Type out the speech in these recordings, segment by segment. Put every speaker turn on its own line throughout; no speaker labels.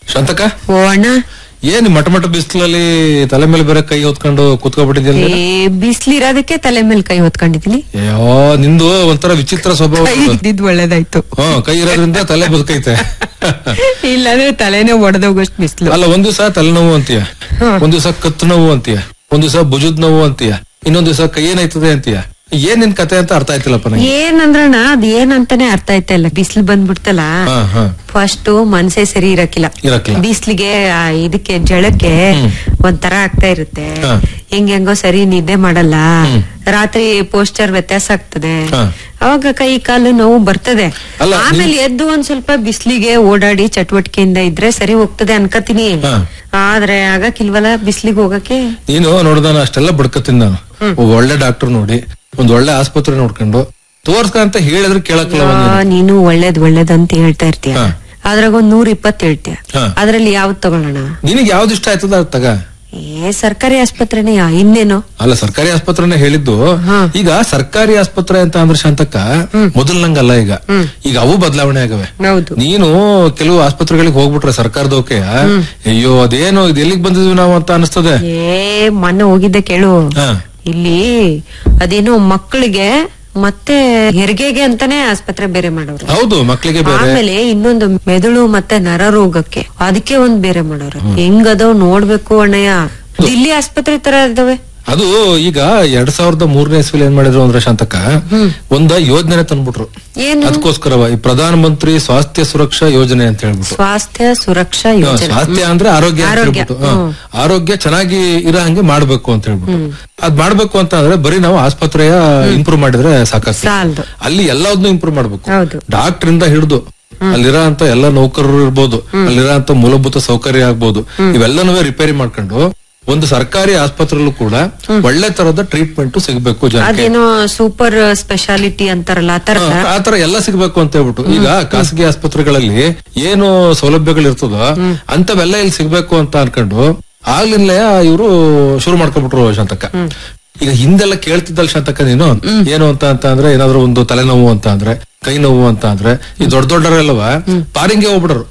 ಶಾಂತಕ
ಓ ಅಣ್ಣ
ಏನ್ ಮಟ ಮಟ ಬಿಸಿಲಲ್ಲಿ ತಲೆ ಮೇಲೆ ಬೇರೆ ಕೈ ಹೊತ್ಕೊಂಡು ಕೂತ್ಕೊಬಿಟ್ಟಿದ್ಯಲ್ಲ
ಏ ಬಿಸ್ಲಿರೋದಕ್ಕೆ ತಲೆ ಮೇಲೆ ಕೈ ಹೊತ್ಕೊಂಡಿದೀನಿ
ಅಯ್ಯೋ ನಿಂದು ಒಂಥರ ವಿಚಿತ್ರ ಸ್ವಭಾವ
ಕೈ ಇದ್ದಿದ್ ಒಳ್ಳೇದಾಯ್ತು
ಹಾ ಕೈ ಇರೋದ್ರಿಂದ ತಲೆ ಬದುಕೈತೆ
ಇಲ್ಲಾಂದ್ರೆ ತಲೆನೇ ಒಡೆದೋಗಷ್ಟು ಬಿಸ್ಲು
ಅಲ್ಲ ಒಂದ್ ದಿವಸ ತಲೆನೋವು ಅಂತೀಯ ಒಂದ್ ದಿವಸ ಕತ್ತು ನೋವು ಅಂತೀಯ ಒಂದ್ ದಿವಸ ಭುಜದ ನೋವು ಅಂತೀಯ ಇನ್ನೊಂದ್ ದಿವಸ ಕೈ ಏನಾಯ್ತದೆ ಅಂತೀಯ ಏನ್ ನಿನ್ ಕತೆ ಅಂತ ಅರ್ಥ ಆಯ್ತಿಲ್ಲಪ್ಪ ನಂಗೆ
ಏನಂದ್ರಣ್ಣ ಅದ್ ಏನಂತಾನೆ ಅರ್ಥ ಆಯ್ತಾ ಇಲ್ಲ ಬಿಸ್ಲು ಬಂದ್ಬಿಡ್ತಲ್ಲ
ಹಾ ಹಾ
ಫಸ್ಟ್ ಮನ್ಸೇ ಸರಿ ಇರಕ್ಕಿಲ್ಲ
ಇರಕ್ಕಿಲ್ಲ.
ಬಿಸ್ಲಿಗೆ ಆ, ಇದಕ್ಕೆ ಜಳಕ್ಕೆ ಒಂಥರ ಆಗ್ತಾ ಇರುತ್ತೆ
ಹಾ.
ಹೆಂಗ್ ಹೆಂಗೋ ಸರಿ ನಿದ್ದೆ ಮಾಡಲ್ಲ ರಾತ್ರಿ ಪೋಸ್ಟರ್ ವ್ಯತ್ಯಾಸ ಆಗ್ತದೆ
ಹಾ.
ಅವಾಗ ಕೈ ಕಾಲು ನೋವು ಬರ್ತದೆ
ಅಲ್ಲ,
ಆಮೇಲೆ ಎದ್ದು ಒಂದ್ ಸ್ವಲ್ಪ ಬಿಸ್ಲಿಗೆ ಓಡಾಡಿ ಚಟುವಟಿಕೆಯಿಂದ ಇದ್ರೆ ಸರಿ ಹೋಗ್ತದೆ ಅನ್ಕತೀನಿ
ಹಾ.
ಆದ್ರೆ ಆಗಕ್ಕಿಲ್ವಲ್ಲ ಬಿಸ್ಲಿಗೆ ಹೋಗಕ್ಕೆ
ನೀನು ನೋಡ್ದಾನ ಅಷ್ಟೆಲ್ಲ ಬಡ್ಕತೀನಿ ನಾನು ಒಬ್ಬ ಒಳ್ಳೆ ಡಾಕ್ಟರ್ ನೋಡಿ ಒಂದ್ ಒಳ್ಳೆ ಆಸ್ಪತ್ರೆ ನೋಡ್ಕೊಂಡು ತೋರ್ಸ್ಕ ಅಂತ ಹೇಳಿದ್ರೆ ಕೇಳಕ್ಕಲ್ಲ
ಆ, ನೀನು ಒಳ್ಳೇದ್ ಒಳ್ಳೇದ್ ಅಂತ ಹೇಳ್ತಾ ಇರ್ತೀಯ
ಹಾ.
ಅದ್ರಾಗ ಒಂದ್ ನೂರ್ ಇಪ್ಪತ್ ಹೇಳ್ತೀಯ
ಹಾ.
ಅದ್ರಲ್ಲಿ ಯಾವ್ದ್ ತಗೊಳ್ಳೋಣ
ನಿನಗೆ ಯಾವ್ದು ಇಷ್ಟ ಆಯ್ತದ ಅದ್ ತಗ
ಏ ಸರ್ಕಾರಿ ಆಸ್ಪತ್ರೆನೇ ಯಾ- ಇನ್ನೇನು
ಅಲ್ಲ ಸರ್ಕಾರಿ ಆಸ್ಪತ್ರೆನೇ ಹೇಳಿದ್ದು ಈಗ ಸರ್ಕಾರಿ ಆಸ್ಪತ್ರೆ ಅಂತ ಅಂದ್ರೆ ಶಾಂತಕ್ಕ ಮೊದಲ್ನಂಗಲ್ಲ ಈಗ ಈಗ ಅವು ಬದಲಾವಣೆ ಆಗವೆ
ಹೌದು
ನೀನು ಕೆಲವು ಆಸ್ಪತ್ರೆಗಳಿಗೆ ಹೋಗ್ಬಿಟ್ರೆ ಸರ್ಕಾರದವಕ್ಕೆ ಅಯ್ಯೋ ಅದೇನು ಇದು ಎಲ್ಲಿಗೆ ಬಂದಿದ್ವಿ ನಾವು ಅಂತ ಅನಿಸ್ತದೆ
ಏ ಮೊನ್ನೆ ಹೋಗಿದ್ದೆ ಕೇಳು
ಹಾ
ಇಲ್ಲಿ ಅದೇನೋ ಮಕ್ಕಳಿಗೆ ಮತ್ತೆ ಹೆರಿಗೆಗೆ ಅಂತಾನೆ ಆಸ್ಪತ್ರೆ ಬೇರೆ ಮಾಡೋರು
ಹೌದು ಮಕ್ಕಳಿಗೆ ಬೇರೆ
ಆಮೇಲೆ ಇನ್ನೊಂದು ಮೆದುಳು ಮತ್ತೆ ನರರೋಗಕ್ಕೆ ಅದಕ್ಕೆ ಒಂದ್ ಬೇರೆ ಮಾಡೋರು ಹೆಂಗದವ್ ನೋಡ್ಬೇಕು ಅಣ್ಣಯ್ಯ ದಿಲ್ಲಿ ಆಸ್ಪತ್ರೆ ತರ ಇದಾವೆ
ಅದು ಈಗ ಎರಡ್ ಸಾವಿರದ ಮೂರನೇ ಇಸ್ವಿಲಿ ಏನ್ ಮಾಡಿದ್ರು ಅಂದ್ರೆ ಶಾಂತಕ್ಕ ಒಂದ ಯೋಜನೆ ತಂದ್ಬಿಟ್ರು
ಏನು
ಅದಕ್ಕೋಸ್ಕರವ ಈ ಪ್ರಧಾನ ಮಂತ್ರಿ ಸ್ವಾಸ್ಥ್ಯ ಸುರಕ್ಷಾ ಯೋಜನೆ ಅಂತ ಹೇಳ್ಬಿಟ್ಟು
ಸ್ವಾಸ್ಥ್ಯ ಸುರಕ್ಷಾ
ಹಾ,
ಯೋಜನೆ
ಸ್ವಾಸ್ಥ್ಯ ಅಂದ್ರೆ ಆರೋಗ್ಯ ಅಂತ
ಆರೋಗ್ಯ,
ಹೇಳ್ಬಿಟ್ಟು ಹಾ. ಆರೋಗ್ಯ ಚೆನ್ನಾಗಿ ಇರೋ ಹಂಗೆ ಮಾಡ್ಬೇಕು ಅಂತ ಹೇಳ್ಬಿಟ್ಟು ಅದ್ ಮಾಡ್ಬೇಕು ಅಂತ ಅಂದ್ರೆ ಬರೀ ನಾವು ಆಸ್ಪತ್ರೆಯ ಇಂಪ್ರೂವ್ ಮಾಡಿದ್ರೆ ಸಾಕಾಗ್ತದೆ
ಸಾಲ್ದು
ಅಲ್ಲಿ ಎಲ್ಲದನ್ನು ಇಂಪ್ರೂವ್ ಮಾಡ್ಬೇಕು
ಹೌದು
ಡಾಕ್ಟರ್ ಇಂದ ಹಿಡಿದು ಅಲ್ಲಿರೋ ಅಂತ ಎಲ್ಲ ನೌಕರರು ಇರ್ಬೋದು ಅಲ್ಲಿರೋ ಅಂತ ಮೂಲಭೂತ ಸೌಕರ್ಯ ಆಗ್ಬೋದು ಇವೆಲ್ಲನೂ ರಿಪೇರಿ ಮಾಡ್ಕೊಂಡು ಒಂದು ಸರ್ಕಾರಿ ಆಸ್ಪತ್ರೆಲ್ಲೂ ಕೂಡ ಒಳ್ಳೆ ತರದ ಟ್ರೀಟ್ಮೆಂಟ್ ಸಿಗ್ಬೇಕು ಜನಕ್ಕೆ
ಅದೇನೋ ಸೂಪರ್ ಸ್ಪೆಷಾಲಿಟಿ ಅಂತಾರಲ್ಲ ಆತರ
ಹಾ, ಆತರ ಎಲ್ಲ ಸಿಗ್ಬೇಕು ಅಂತ ಹೇಳ್ಬಿಟ್ಟು ಈಗ ಖಾಸಗಿ ಆಸ್ಪತ್ರೆಗಳಲ್ಲಿ ಏನು ಸೌಲಭ್ಯಗಳು ಇರ್ತದೋ ಅಂತವೆಲ್ಲ ಇಲ್ಲಿ ಸಿಗ್ಬೇಕು ಅಂತ ಅನ್ಕೊಂಡು ಆಗ್ಲಿಂದಲೇ ಇವರು ಶುರು ಮಾಡ್ಕೊಂಡ್ಬಿಟ್ರು ಶಾಂತಕ್ಕ ಈಗ ಹಿಂದೆಲ್ಲ ಕೇಳ್ತಿದ್ದಲ್ಲ ಶಾಂತಕ್ಕ ನೀನು ಏನು ಅಂತ ಅಂತ ಅಂದ್ರೆ ಏನಾದ್ರು ಒಂದು ತಲೆನೋವು ಅಂತ ಅಂದ್ರೆ ಕೈ ನೋವು ಅಂತ ಅಂದ್ರೆ ಈ ದೊಡ್ಡ ದೊಡ್ಡರೆಲ್ಲವ ಪಾರಿಂಗೆ ಹೋಗ್ಬಿಡರು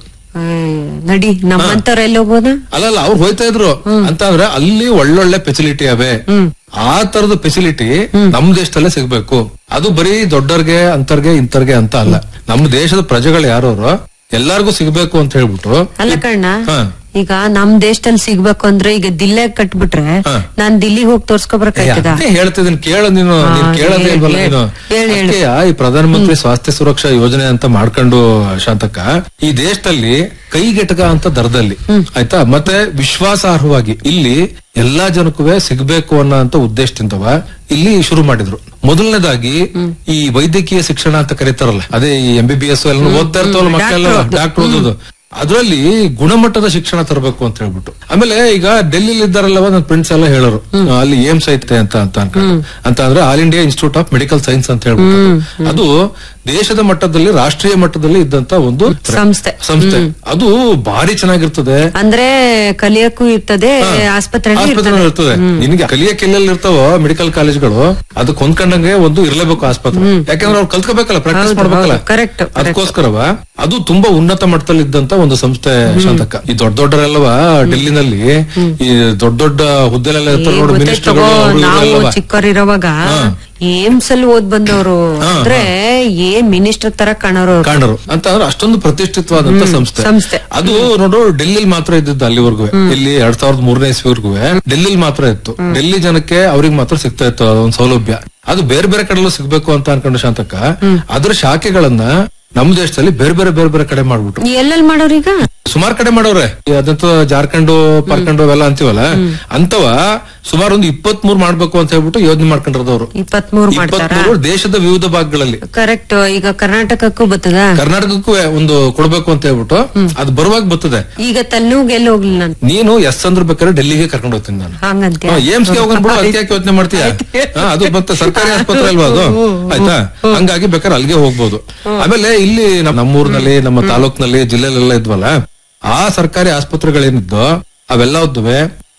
ನಡಿ ನಮ್ಮಂತವ್ರ ಎಲ್ಲಿ ಹೋಗೋದ
ಅಲ್ಲಲ್ಲ ಅವ್ರು ಹೋಯ್ತಾ ಇದ್ರು ಅಂತ ಅಂದ್ರೆ ಅಲ್ಲಿ ಒಳ್ಳೊಳ್ಳೆ ಫೆಸಿಲಿಟಿ ಅವೆ ಆ ತರದ ಫೆಸಿಲಿಟಿ ನಮ್ ದೇಶದಲ್ಲೇ ಸಿಗ್ಬೇಕು ಅದು ಬರೀ ದೊಡ್ಡರ್ಗೆ ಅಂತರ್ಗೆ ಇಂತರ್ಗೆ ಅಂತ ಅಲ್ಲ ನಮ್ಮ ದೇಶದ ಪ್ರಜೆಗಳು ಯಾರವ್ರು ಎಲ್ಲಾರ್ಗು ಸಿಗ್ಬೇಕು ಅಂತ ಹೇಳ್ಬಿಟ್ಟು
ಅಲ್ಲ ಕಣ್ಣ
ಹಾ.
ಈಗ ನಮ್ ದೇಶದಲ್ಲಿ ಸಿಗ್ಬೇಕು ಅಂದ್ರೆ ಈಗ ದಿಲ್ಲೇ ಕಟ್ಬಿಟ್ರೆ
ಹಾ.
ನಾನ್ ದಿಲ್ಲಿಗೆ ಹೋಗಿ ತೋರ್ಸ್ಕೊಬರ್ಕಾಯ್ತದ
ಅದೇ ಹೇಳ್ತಿದ್ದೀನಿ ಕೇಳ ನೀನು ನೀನ್
ಹಾ,
ಕೇಳೋದೇ
ಹೇಳ್,
ಇಲ್ವಲ್ಲ
ಹೇಳ್.
ನೀನು
ಹೇಳ್, ಹೇಳ್.
ಅದಕ್ಕೆಯ ಈ ಪ್ರಧಾನ ಮಂತ್ರಿ ಸ್ವಾಸ್ಥ್ಯ ಸುರಕ್ಷಾ ಯೋಜನೆ ಅಂತ ಮಾಡ್ಕೊಂಡು ಶಾಂತಕ್ಕ ಈ ದೇಶದಲ್ಲಿ ಕೈಗೆಟಕ ಅಂತ ದರದಲ್ಲಿ ಆಯ್ತಾ ಮತ್ತೆ ವಿಶ್ವಾಸಾರ್ಹವಾಗಿ ಇಲ್ಲಿ ಎಲ್ಲಾ ಜನಕ್ಕೂ ಸಿಗ್ಬೇಕು ಅನ್ನೋ ಅಂತ ಉದ್ದೇಶದಿಂದವ ಇಲ್ಲಿ ಶುರು ಮಾಡಿದ್ರು ಮೊದಲನೇದಾಗಿ ಈ ವೈದ್ಯಕೀಯ ಶಿಕ್ಷಣ ಅಂತ ಕರೀತಾರಲ್ಲ ಅದೇ ಈ ಎಂ ಬಿ ಬಿ ಎಸ್ ಎಲ್ಲ ಓದ್ತಾ ಇರ್ತಾವಲ್ಲ ಮಕ್ಕಳೆಲ್ಲ ಡಾಕ್ಟರ್ ಓದೋದು ಅದ್ರಲ್ಲಿ ಗುಣಮಟ್ಟದ ಶಿಕ್ಷಣ ತರಬೇಕು ಅಂತ ಹೇಳ್ಬಿಟ್ಟು ಆಮೇಲೆ ಈಗ ಡೆಲ್ಲಿಲಿ ಇದ್ದಾರಲ್ಲವ ನನ್ನ ಫ್ರೆಂಡ್ಸ್ ಎಲ್ಲ ಹೇಳೋರು ಅಲ್ಲಿ ಏಮ್ಸ್ ಐತೆ ಅಂತ ಅಂತ ಅನ್ಕೊಂಡು ಅಂತ ಅಂದ್ರೆ all India institute of medical science ಅಂತ ಹೇಳ್ಬಿಟ್ಟು ಅದು ದೇಶದ ಮಟ್ಟದಲ್ಲಿ ರಾಷ್ಟ್ರೀಯ ಮಟ್ಟದಲ್ಲಿ ಇದ್ದಂತ ಒಂದು
ಸಂಸ್ಥೆ
ಸಂಸ್ಥೆ ಅದು ಭಾರಿ ಚೆನ್ನಾಗಿರ್ತದೆ
ಅಂದ್ರೆ ಕಲಿಯಕ್ಕೂ ಇರ್ತದೆ ಆಸ್ಪತ್ರೆ
ಆಸ್ಪತ್ರೆ ಇರ್ತದೆ ನಿನಗೆ ಕಲಿಯಕ್ಕೆ ಎಲ್ಲೆಲ್ಲಿ ಇರ್ತಾವೋ ಮೆಡಿಕಲ್ ಕಾಲೇಜ್ಗಳು ಅದಕ್ಕೆ ಹೊಂದ್ಕೊಂಡಂಗೆ ಒಂದು ಇರ್ಲೇಬೇಕು ಆಸ್ಪತ್ರೆ ಯಾಕಂದ್ರೆ ಅವ್ರು ಕಲ್ತ್ಕೋಬೇಕಲ್ಲ ಪ್ರಾಕ್ಟೀಸ್ ಮಾಡ್ಬೇಕಲ್ಲ
ಕರೆಕ್ಟ್
ಅದಕ್ಕೋಸ್ಕರವ ಅದು ತುಂಬಾ ಉನ್ನತ ಮಟ್ಟದಲ್ಲಿ ಇದ್ದಂತ ಒಂದು ಸಂಸ್ಥೆ ಶಾಂತಕ್ಕ ಈ ದೊಡ್ಡ ದೊಡ್ಡರೆಲ್ಲವ ಡೆಲ್ಲಿನಲ್ಲಿ ಈ ದೊಡ್ಡ ದೊಡ್ಡ ಹುದ್ದೆಲೆಲ್ಲ ಇರ್ತಾರೆ ನೋಡು ಮಿನಿಸ್ಟರ್ಗಳು ಅವ್ರು
ನಾವು
ಇವರೆಲ್ಲವ.
ಚಿಕ್ಕವರಿರೋವಾಗ ಏಮ್ಸ್ ಅಲ್ಲಿ ಓದ್ ಬಂದವರು ಅಂದ್ರೆ ಏನ್ ಮಿನಿಸ್ಟರ್ ತರ ಕಾಣೋರು ಅವ್ರು.
ಕಾಣರು ಅಂತ ಅಂದ್ರೆ ಅಷ್ಟೊಂದು ಪ್ರತಿಷ್ಠಿತವಾದಂತ ಸಂಸ್ಥೆ
ಸಂಸ್ಥೆ.
ಅದು ನೋಡು ಡೆಲ್ಲಿಲಿ ಮಾತ್ರ ಇದ್ದಿದ್ದು ಅಲ್ಲಿವರೆಗೂ ಇಲ್ಲಿ ಎರಡ್ ಸಾವಿರದ ಮೂರನೇ ಇಸ್ವಿವರೆಗೂ ಡೆಲ್ಲಿಲಿ ಮಾತ್ರ ಇತ್ತು ಡೆಲ್ಲಿ ಜನಕ್ಕೆ ಅವ್ರಿಗೆ ಮಾತ್ರ ಸಿಗ್ತಾ ಇತ್ತು ಅದೊಂದು ಸೌಲಭ್ಯ ಅದು ಬೇರೆ ಬೇರೆ ಕಡೆಲ್ಲೂ ಸಿಗ್ಬೇಕು ಅಂತ ಅನ್ಕೊಂಡು ಶಾಂತಕ್ಕ ಅದ್ರ ಶಾಖೆಗಳನ್ನ ನಮ್ಮ ದೇಶದಲ್ಲಿ ಬೇರೆ ಬೇರೆ ಬೇರೆ ಬೇರೆ ಕಡೆ ಮಾಡ್ಬಿಟ್ರು
ಎಲ್ಲೆಲ್ ಮಾಡೋರೀಗ ಸುಮಾರು
ಸುಮಾರು ಕಡೆ ಮಾಡವ್ರೆ ಈ ಅದಂತ ಜಾರ್ಖಂಡ್ ಪಾರ್ಖಂಡ್ ಅವೆಲ್ಲ ಅಂತೀವಲ್ಲ ಅಂತವ ಸುಮಾರು ಒಂದು ಇಪ್ಪತ್ ಮೂರ್ ಮಾಡ್ಬೇಕು ಅಂತ ಹೇಳ್ಬಿಟ್ಟು ಯೋಜನೆ ಮಾಡ್ಕೊಂಡಿರೋದವ್ರು
ಇಪ್ಪತ್ಮೂರು ಮಾಡ್ತಾರ
ಇಪ್ಪತ್ಮೂರು ದೇಶದ ವಿವಿಧ ಭಾಗಗಳಲ್ಲಿ
ಕರೆಕ್ಟ್ ಈಗ ಕರ್ನಾಟಕಕ್ಕೂ ಬರ್ತದ
ಕರ್ನಾಟಕಕ್ಕೂ ಒಂದು ಕೊಡ್ಬೇಕು ಅಂತ ಹೇಳ್ಬಿಟ್ಟು ಅದು ಬರುವಾಗ ಬರ್ತದೆ
ಈಗ ತಲ್ಲೂಗ್ ಎಲ್ಲಿ ಹೋಗ್ಲಿಲ್ಲ ನಾನು
ನೀನು ಎಸ್ ಅಂದ್ರ ಬೇಕಾದ್ರೆ ಡೆಲ್ಲಿಗೆ ಕರ್ಕೊಂಡು ಹೋಗ್ತೀನಿ ನಾನು
ಹಂಗಂತ್ಯ
ಏಮ್ಸ್ ಗೆ ಹೋಗೋಣ ಬಿಡು ಅದಕ್ಕೆ ಯಾಕೆ ಯೋಚನೆ ಮಾಡ್ತೀಯ ಹಾ, ಅದು ಮತ್ತೆ ಸರ್ಕಾರಿ ಆಸ್ಪತ್ರೆ ಅಲ್ವಾ ಅದು ಆಯ್ತಾ ಹಂಗಾಗಿ ಬೇಕಾದ್ರೆ ಅಲ್ಲಿಗೆ ಹೋಗ್ಬೋದು ಆಮೇಲೆ ಇಲ್ಲಿ ನಮ್ಮ ನಮ್ಮೂರಿನಲ್ಲಿ ನಮ್ಮ ತಾಲೂಕ್ನಲ್ಲಿ ಜಿಲ್ಲೆಲೆಲ್ಲ ಇದ್ವಲ್ಲ ಆ ಸರ್ಕಾರಿ ಆಸ್ಪತ್ರೆಗಳೇನಿದ್ದು ಅವೆಲ್ಲವದ್ದುವೆ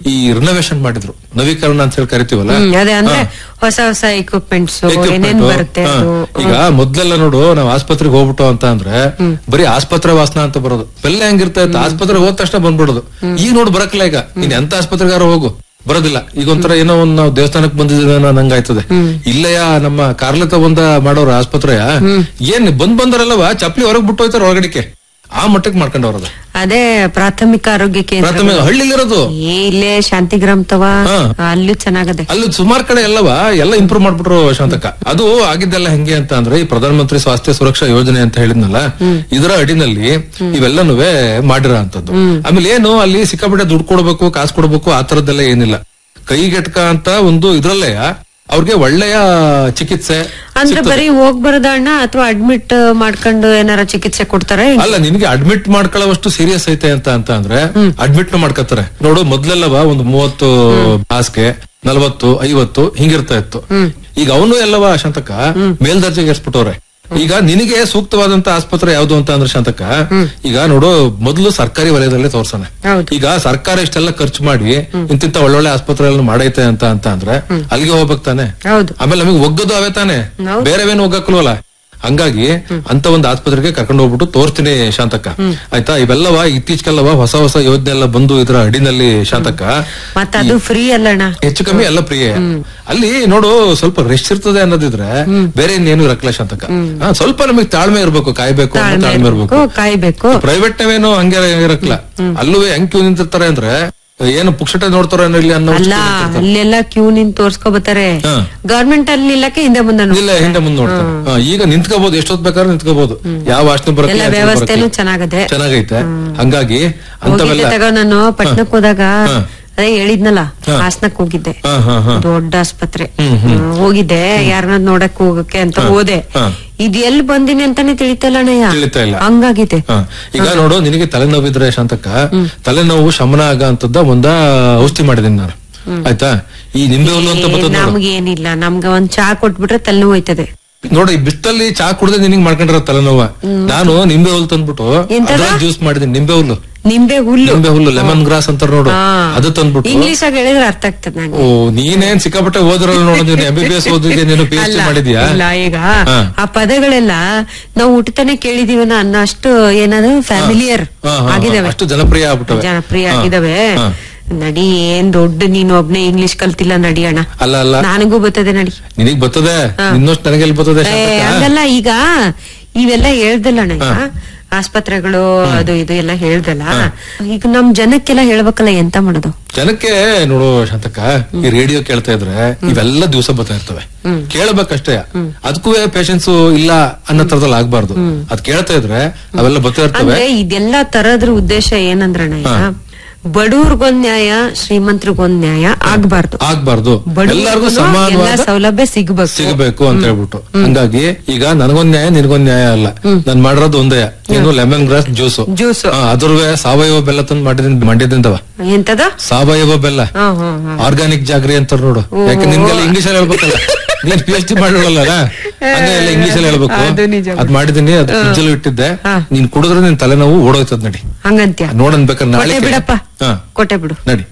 ಈ ರಿನೋವೇಷನ್ ಮಾಡಿದ್ರು ನವೀಕರಣ ಅಂತ ಹೇಳಿ ಕರಿತೀವಲ್ಲ
ಹ್ಮ್, ಅದೇ ಅಂದ್ರೆ ಹೊಸ ಹೊಸ ಎಕ್ವಿಪ್ಮೆಂಟ್ಸ್
Equipment,
ಏನೇನ್ ಬರುತ್ತೆ
ಹಾ.
ಅದು
ಈಗ ಮೊದ್ಲೆಲ್ಲ ನೋಡು ನಾವ್ ಆಸ್ಪತ್ರೆಗೆ ಹೋಗ್ಬಿಟ್ಟು ಅಂತ ಅಂದ್ರೆ ಬರೀ ಆಸ್ಪತ್ರೆ ವಾಸನ ಅಂತ ಬರೋದು ಬೆಲ್ಲ ಹೆಂಗಿರ್ತಾ ಇತ್ತು ಆಸ್ಪತ್ರೆಗೆ ಹೋದ ತಕ್ಷಣ ಬಂದ್ಬಿಡೋದು ಈಗ ನೋಡು ಬರಕ್ಲ ಈಗ ನೀನ್ ಎಂತ ಆಸ್ಪತ್ರೆಗಾರ ಹೋಗು ಬರೋದಿಲ್ಲ ಈಗ ಒಂಥರ ಏನೋ ಒಂದ್ ನಾವು ದೇವಸ್ಥಾನಕ್ಕೆ ಬಂದಿದ್ದೀವಿ ಅನ್ನೋ ನಂಗಾಯ್ತದೆ ಇಲ್ಲಯ್ಯ ನಮ್ಮ ಕಾರ್ಲತ ಬಂದ ಮಾಡೋರು ಆಸ್ಪತ್ರೆಯ ಏನ್ ಬಂದ್ ಬಂದರಲ್ಲವ ಚಪ್ಲಿ ಹೊರಗ್ ಬಿಟ್ಟು ಹೋಯ್ತಾರ ಒಳಗಡಿಕೆ ಆ ಮಟ್ಟಕ್ಕೆ ಮಾಡ್ಕೊಂಡವ್ರದ
ಅದೇ ಪ್ರಾಥಮಿಕ ಆರೋಗ್ಯ ಕೇಂದ್ರ
ಪ್ರಾಥಮಿಕ ಹಳ್ಳಿಲಿರೋದು
ಏ, ಇಲ್ಲೇ ಶಾಂತಿಗ್ರಾಮ್ ತವ
ಹಾ.
ಅಲ್ಲೂ ಚೆನ್ನಾಗದೆ
ಅಲ್ಲಿ ಸುಮಾರು ಕಡೆ ಎಲ್ಲವ ಎಲ್ಲ ಇಂಪ್ರೂವ್ ಮಾಡ್ಬಿಟ್ರು ಶಾಂತಕ ಅದು ಆಗಿದ್ದೆಲ್ಲ ಹೆಂಗೆ ಅಂತ ಅಂದ್ರೆ ಈ ಪ್ರಧಾನ ಮಂತ್ರಿ ಸ್ವಾಸ್ಥ್ಯ ಸುರಕ್ಷಾ ಯೋಜನೆ ಅಂತ ಹೇಳಿದ್ನಲ್ಲ ಇದರ ಅಡಿನಲ್ಲಿ ಇವೆಲ್ಲನೂ ಮಾಡಿರೋ ಅಂತದ್ದು ಆಮೇಲೆ ಏನು ಅಲ್ಲಿ ಸಿಕ್ಕಾಪಟ್ಟೆ ದುಡ್ಡು ಕೊಡ್ಬೇಕು ಕಾಸು ಕೊಡ್ಬೇಕು ಆ ತರದ್ದೆಲ್ಲ ಏನಿಲ್ಲ ಕೈಗೆಟ್ಕ ಅಂತ ಒಂದು ಇದ್ರಲ್ಲೇ ಅವ್ರಿಗೆ ಒಳ್ಳೆಯ ಚಿಕಿತ್ಸೆ
ಅಂದ್ರೆ ಬರೀ ಹೋಗ್ ಬರೋದ ಅಣ್ಣ ಅಥವಾ ಅಡ್ಮಿಟ್ ಮಾಡ್ಕೊಂಡು ಏನಾರ ಚಿಕಿತ್ಸೆ ಕೊಡ್ತಾರೆ
ಅಲ್ಲ ನಿನ್ಗೆ ಅಡ್ಮಿಟ್ ಮಾಡ್ಕೊಳ್ಳೋವಷ್ಟು ಸೀರಿಯಸ್ ಐತೆ ಅಂತ ಅಂತ ಅಂದ್ರೆ ಅಡ್ಮಿಟ್ ಮಾಡ್ಕೊತಾರೆ ನೋಡು ಮೊದ್ಲೆಲ್ಲವ ಒಂದು ಮೂವತ್ತು ಹಾಸಿಗೆ ನಲವತ್ತು ಐವತ್ತು ಹಿಂಗಿರ್ತಾ ಇತ್ತು ಈಗ ಅವನು ಎಲ್ಲವ ಶಾಂತಕ ಮೇಲ್ದರ್ಜೆಗೆ ಏರ್ಸ್ಬಿಟ್ಟವ್ರೆ ಈಗ ನಿನಗೆ ಸೂಕ್ತವಾದಂತ ಆಸ್ಪತ್ರೆ ಯಾವ್ದು ಅಂತ ಅಂದ್ರೆ ಶಾಂತಕ ಈಗ ನೋಡು ಮೊದಲು ಸರ್ಕಾರಿ ವಲಯದಲ್ಲೇ ತೋರ್ಸೋಣ
ಹೌದು.
ಈಗ ಸರ್ಕಾರ ಇಷ್ಟೆಲ್ಲ ಖರ್ಚು ಮಾಡಿ ಇಂತಿಂತ ಒಳ್ಳೊಳ್ಳೆ ಆಸ್ಪತ್ರೆಗಳನ್ನ ಮಾಡೈತೆ ಅಂತ ಅಂತ ಅಂದ್ರೆ ಅಲ್ಲಿಗೆ ಹೋಗ್ಬೇಕು ತಾನೆ
ಹೌದು
ಆಮೇಲೆ ನಮಗೆ ಒಗ್ಗದು ಅವೇ ತಾನೆ
ಹೌದು.
ಬೇರೆವೇನು ಒಗ್ಗಕ್ಕಲ್ವಲ್ಲ ಹಂಗಾಗಿ ಅಂತ ಒಂದು ಆಸ್ಪತ್ರೆಗೆ ಕರ್ಕೊಂಡು ಹೋಗ್ಬಿಟ್ಟು ತೋರಿಸ್ತೀನಿ ಶಾಂತಕ್ಕ ಆಯ್ತಾ ಇವೆಲ್ಲವ ಇತ್ತೀಚೆಗೆಲ್ಲವ ಹೊಸ ಹೊಸ ಯೋಜನೆ ಎಲ್ಲ ಬಂದು ಇದರ ಅಡಿನಲ್ಲಿ ಶಾಂತಕ್ಕ
ಮತ್ತ ಅದು ಫ್ರೀ ಅಲ್ಲಣ್ಣ
ಹೆಚ್ಚು ಕಮ್ಮಿ ಎಲ್ಲ ಪ್ರಿಯ ಅಲ್ಲಿ ನೋಡು ಸ್ವಲ್ಪ ರೆಸ್ಟ್ ಇರ್ತದೆ ಅನ್ನೋದಿದ್ರೆ ಬೇರೆ ಇನ್ನೇನು ಇರಕ್ಲ ಶಾಂತಕ ಹಾ, ಸ್ವಲ್ಪ ನಮಗೆ ತಾಳ್ಮೆ ಇರ್ಬೇಕು ಕಾಯ್ಬೇಕು ಅನ್ನೋ
ತಾಳ್ಮೆ
ತಾಳ್ಮೆ
ಇರ್ಬೇಕು,
ಇರ್ಬೇಕು
ಕಾಯ್ಬೇಕು
ಪ್ರೈವೇಟ್ ನಾವೇನು ಹಂಗೆ ಇರಕ್ಲ ಅಲ್ಲೂ ಹೆಂಗ್ ಕ್ಯೂ ನಿಂತಿರ್ತಾರೆ ಅಂದ್ರೆ ಏನು ಪುಕ್ಷಟೆ ನೋಡ್ತಾರ ಇಲ್ಲಿ ಅನ್ನೋ
ಅಲ್ಲ ಅಲ್ಲೆಲ್ಲ ಕ್ಯೂ ನಿಂತ್ ತೋರ್ಸ್ಕೊಬತ್ತಾರೆ
ಹಾ.
ಗವರ್ಮೆಂಟ್ ಅಲ್ಲಿ ನಿಲ್ಲಕ್ಕೆ ಹಿಂದೆ ಮುಂದೆ ನೋಡ್ತಾರೆ.
ಇಲ್ಲ ಹಿಂದೆ ಮುಂದೆ ನೋಡ್ತಾರೆ ಹಾ, ಈಗ ನಿಂತ್ಕೋಬಹುದು ಎಷ್ಟೊತ್ ಬೇಕಾದ್ರೆ ನಿಂತ್ಕೋಬಹುದು ಯಾವ ವಾಸನೆ ಬರಕ್ಕೆ
ಎಲ್ಲ
ಯಾವ ಸ್ಮೆಲ್
ವ್ಯವಸ್ಥೆನೂ
ಬರಕ್ಕೆ.
ಚೆನ್ನಾಗದೆ
ಚೆನ್ನಾಗೈತೆ ಹಂಗಾಗಿ
ಹೋಗಿದ್ದೆ
ಅಂತವೆಲ್ಲ
ತಗೋ ನಾನು ಪಟ್ನಕ್ ಹೋದಾಗ
ಹಾ.
ಅದೇ ಹೇಳಿದ್ನಲ್ಲ
ಹಾ.
ಹಾಸನಕ್ ಹೋಗಿದ್ದೆ
ಹಾ ಹಾ ಹಾ
ದೊಡ್ಡ ಆಸ್ಪತ್ರೆ
ಹ್ಮ್, ಹ್ಮ್.
ಹ್ಮ್, ಹೋಗಿದ್ದೆ ಯಾರನ್ನ ನೋಡಕ್ ಹೋಗಕ್ಕೆ ಅಂತ
ಹಾ.
ಹೋದೆ
ಹಾ.
ಇದ್ ಎಲ್ಲಿ ಬಂದಿನಿ ಅಂತಾನೆ ತಿಳಿತಲ್ಲ ಅಣ್ಣಯ್ಯ
ತಿಳಿತಾ ಇಲ್ಲ.
ಹಂಗಾಗಿದೆ
ಹಾ. ಈಗ ನೋಡು ನಿನಗೆ ತಲೆನೋವಿದ್ರೆ ಶಾಂತಕ್ಕ ತಲೆನೋವು ಶಮನ ಆಗ ಅಂತದ್ದ ಒಂದ ಔಷಧಿ ಮಾಡಿದೀನಿ ನಾನು ಆಯ್ತಾ ಈ ನಿಂಬೆ ಹುಲ್ಲು ಅಂತ ಬರ್ತದ ನೋಡು
ನಮ್ಗೇನಿಲ್ಲ ನಮ್ಗ ಒಂದ್ ಚಾ ಕೊಟ್ಬಿಟ್ರೆ ತಲೆನೋವು ಹೋಯ್ತದೆ
ನೋಡು ಈ ಬಿಸ್ತಲ್ಲಿ ಚಾ ಕುಡ್ದೆ ನಿನಗೆ ಮಾಡ್ಕೊಂಡಿರೋ ತಲೆನೋವ ನಾನು ನಿಂಬೆ ಹುಲ್ಲು ತಂದ್ಬಿಟ್ಟು
ಎಂತದ?
ಜ್ಯೂಸ್ ಮಾಡಿದೀನಿ ನಿಂಬೆ ಹುಲ್ಲು
ನಿಂಬೆ ಹುಲ್ಲು
ನಿಂಬೆ ಹುಲ್ಲು ಲೆಮನ್ ಗ್ರಾಸ್ ಅಂತಾರ ನೋಡು
ಹಾ.
ಅದು ತಂದ್ಬಿಟ್ಟು
ಇಂಗ್ಲಿಷ್ ಆಗಿ ಹೇಳಿದ್ರೆ ಅರ್ಥ ಆಗ್ತದೆ ನಂಗೆ
ಓ ನೀನೇನ್ ಸಿಕ್ಕಾಪಟ್ಟೆ ಓದಿರಲ್ಲ ನೋಡು ನೀನು ಎಂ ಬಿ ಬಿ ಎಸ್ ಓದಿದ್ಯಾ ನೀನು ಪಿ ಎಚ್ ಡಿ
ಅಲ್ಲ,
ಮಾಡಿದ್ಯಾ
ಇಲ್ಲ ಈಗ
ಹಾ.
ಆ ಪದಗಳೆಲ್ಲ ನಾವು ಹುಟ್ಟತಾನೆ ಕೇಳಿದೀವನ ಅನ್ನೋ ಅಷ್ಟು ಏನದು ಫ್ಯಾಮಿಲಿಯರ್
ಹಾ, ಹಾ, ಹಾ.
ಆಗಿದಾವೆ
ಅಷ್ಟು ಜನಪ್ರಿಯ ಆಗ್ಬಿಟ್ಟವೆ
ಜನಪ್ರಿಯ
ಹಾ,
ಆಗಿದಾವೆ
ಹಾ.
ನಡಿ ಏನ್ ದೊಡ್ಡ ನೀನು ಒಬ್ನೇ ಇಂಗ್ಲಿಷ್ ಕಲ್ತಿಲ್ಲ ನಡಿ ಅಣ್ಣ
ಅಲ್ಲ ಅಲ್ಲ
ನನಗೂ ಬರ್ತದೆ ನಡಿ
ನಿನಗ್ ಬರ್ತದೆ ನಿನ್ನಷ್ಟು ನನಗೆಲ್ಲಿ ಬರ್ತದೆ
ಏ,
ಶಾಂತಕ್ಕ?
ಹಂಗಲ್ಲ ಈಗ ಇವೆಲ್ಲ ಹೇಳ್ದಲ್ಲ ಅಣ್ಣ ಈಗ ಆಸ್ಪತ್ರೆಗಳು ಅದು ಇದು ಎಲ್ಲ ಹೇಳ್ದಲ್ಲ ಈಗ ನಮ್ ಜನಕ್ಕೆಲ್ಲ ಹೇಳ್ಬೇಕಲ್ಲ ಎಂತ ಮಾಡೋದು
ಜನಕ್ಕೆ ನೋಡು ಶಾಂತಕ್ಕ ಈ ರೇಡಿಯೋ ಕೇಳ್ತಾ ಇದ್ರೆ ಇವೆಲ್ಲ ದಿವಸ ಬರ್ತಾ ಇರ್ತವೆ ಕೇಳಬೇಕಷ್ಟೇ ಅದಕ್ಕೂ ಪೇಷನ್ಸ್ ಇಲ್ಲ ಅನ್ನೋ ತರದಲ್ಲಿ ಆಗ್ಬಾರ್ದು ಅದ್ ಕೇಳ್ತಾ ಇದ್ರೆ ಅವೆಲ್ಲ ಬರ್ತಾ ಇರ್ತವೆ
ಅಂದ್ರೆ ಇದೆಲ್ಲ ತರದ್ರ ಉದ್ದೇಶ ಏನಂದ್ರಣ್ಣ ಈಗ ಬಡವ್ರಿಗೊಂದ್ ನ್ಯಾಯ ಶ್ರೀಮಂತರಿಗೊಂದ್ ನ್ಯಾಯ ಆಗ್ಬಾರ್ದು
ಆಗ್ಬಾರ್ದು ಎಲ್ಲರಿಗೂ
ಎಲ್ಲಾ
ಸಮಾನವಾದ
ಸೌಲಭ್ಯ ಸಿಗ್ಬೇಕು
ಸಿಗಬೇಕು ಅಂತ ಹೇಳ್ಬಿಟ್ಟು ಹಂಗಾಗಿ ಈಗ ನನಗೊಂದ್ ನ್ಯಾಯ ನಿನಗೊಂದ್ ನ್ಯಾಯ ಅಲ್ಲ ನಾನ್ ಮಾಡಿರೋದು ಒಂದೇ ಏನು ಲೆಮನ್ ಗ್ರಾಸ್ ಜ್ಯೂಸ್
ಜ್ಯೂಸ್
ಅದ್ರವೇ ಸಾವಯವ ಬೆಲ್ಲ ತಂದು ಮಾಡಿದ್ದೀನಿ ಮಂಡ್ಯದಿಂದವ
ಎಂತದ
ಸಾವಯವ ಬೆಲ್ಲ
ಹಾ ಹಾ ಹಾ
ಆರ್ಗಾನಿಕ್ ಜಾಗ್ರಿ ಅಂತಾರ ನೋಡು ಯಾಕೆ ನಿನ್ಗೆಲ್ಲ ಇಂಗ್ಲಿಷ್ ಅಲ್ಲಿ ಹೇಳ್ಬೇಕಲ್ಲ ನೀನ್ ಪಿ ಎಚ್ ಡಿ ಮಾಡಿರಲ್ಲ ಹಂಗೆ ಎಲ್ಲ ಇಂಗ್ಲಿಷ್ ಅಲ್ಲಿ ಹೇಳ್ಬೇಕು
ಅದು ನಿಜ.
ಅದ್ ಮಾಡಿದೀನಿ ಅದ್ ಫ್ರಿಜ್ ಅಲ್ಲಿ ಇಟ್ಟಿದ್ದೆ
ಹಾ.
ನೀನ್ ಕುಡಿದ್ರೆ ನಿನ್ ತಲೆನೋವು ಓಡೋಯ್ತದ ನಡಿ
ಹಂಗಂತ್ಯ
ನೋಡನ್ ಬೇಕಾದ್ರೆ ನಾಳೆ
ಕೊಟ್ಟೆ ಬಿಡಪ್ಪ
ಹಾ
ಕೊಟ್ಟೆ ಬಿಡು
ನಡಿ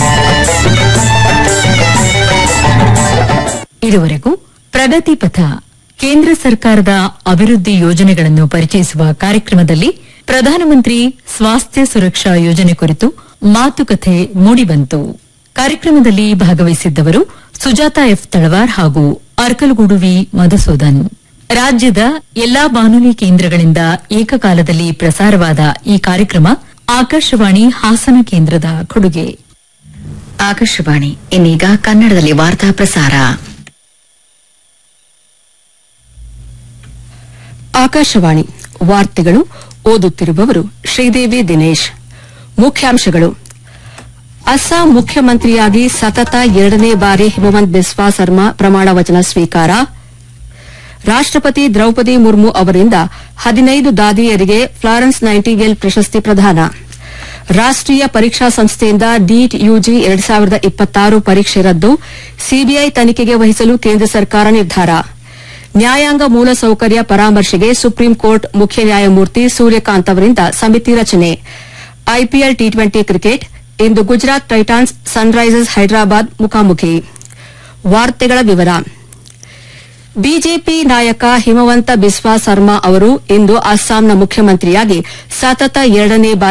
ಇದುವರೆಗೂ ಪ್ರಗತಿ ಪಥ ಕೇಂದ್ರ ಸರ್ಕಾರದ ಅಭಿವೃದ್ಧಿ ಯೋಜನೆಗಳನ್ನು ಪರಿಚಯಿಸುವ ಕಾರ್ಯಕ್ರಮದಲ್ಲಿ ಪ್ರಧಾನಮಂತ್ರಿ ಸ್ವಾಸ್ಥ್ಯ ಸುರಕ್ಷಾ ಯೋಜನೆ ಕುರಿತು ಮಾತುಕತೆ ಮೂಡಿಬಂತು ಕಾರ್ಯಕ್ರಮದಲ್ಲಿ ಭಾಗವಹಿಸಿದ್ದವರು ಸುಜಾತ ಎಫ್ ತಳವಾರ್ ಹಾಗೂ ಅರ್ಕಲಗೂಡು ವಿ ಮಧುಸೂದನ್ ರಾಜ್ಯದ ಎಲ್ಲಾ ಬಾನುಲಿ ಕೇಂದ್ರಗಳಿಂದ ಏಕಕಾಲದಲ್ಲಿ ಪ್ರಸಾರವಾದ ಈ ಕಾರ್ಯಕ್ರಮ ಆಕಾಶವಾಣಿ ಹಾಸನ ಕೇಂದ್ರದ ಕೊಡುಗೆ
ಆಕಾಶವಾಣಿ ಇನ್ನೀಗ ಕನ್ನಡದಲ್ಲಿ ವಾರ್ತಾ ಪ್ರಸಾರ
ಆಕಾಶವಾಣಿ ವಾರ್ತೆಗಳು ಓದುತ್ತಿರುವವರು ಶ್ರೀದೇವಿ ದಿನೇಶ್ ಮುಖ್ಯಾಂಶಗಳು ಅಸ್ಸಾಂ ಮುಖ್ಯಮಂತ್ರಿಯಾಗಿ ಸತತ ಎರಡನೇ ಬಾರಿ ಹಿಮವಂತ್ ಬಿಸ್ವಾ ಸರ್ಮಾ ಪ್ರಮಾಣ ವಚನ ಸ್ವೀಕಾರ ರಾಷ್ಟಪತಿ ದ್ರೌಪದಿ ಮುರ್ಮು ಅವರಿಂದ ಹದಿನೈದು ದಾದಿಯರಿಗೆ ಫ್ಲಾರೆನ್ಸ್ ನೈಟಿಗೇಲ್ ಪ್ರಶಸ್ತಿ ಪ್ರದಾನ ರಾಷ್ಟೀಯ ಪರೀಕ್ಷಾ ಸಂಸ್ಥೆಯಿಂದ ನೀಟ್ ಯುಜಿ ಎರಡ್ ಸಾವಿರದ ಇಪ್ಪತ್ತಾರು ಪರೀಕ್ಷೆ ರದ್ದು ಸಿಬಿಐ ತನಿಖೆಗೆ ವಹಿಸಲು ಕೇಂದ್ರ ಸರ್ಕಾರ ನಿರ್ಧಾರ ನ್ಯಾಯಾಂಗ ಮೂಲಸೌಕರ್ಯ ಪರಾಮರ್ಶೆಗೆ ಸುಪ್ರೀಂ ಕೋರ್ಟ್ ಮುಖ್ಯ ನ್ಯಾಯಮೂರ್ತಿ ಸೂರ್ಯಕಾಂತ್ ಅವರಿಂದ ಸಮಿತಿ ರಚನೆ ಐಪಿಎಲ್ ಟಿ ಟ್ವೆಂಟಿ ಕ್ರಿಕೆಟ್ ಇಂದು ಗುಜರಾತ್ ಟೈಟಾನ್ಸ್ ಸನ್ರೈಸರ್ಸ್ ಹೈದರಾಬಾದ್ ಮುಖಾಮುಖಿ ವಾರ್ತೆಗಳ ವಿವರ ಬಿಜೆಪಿ ನಾಯಕ ಹಿಮವಂತ ಬಿಸ್ವಾ ಸರ್ಮಾ ಅವರು ಇಂದು ಅಸ್ಸಾಂನ ಮುಖ್ಯಮಂತ್ರಿಯಾಗಿ ಸತತ ಎರಡನೇ ಬಾರಿ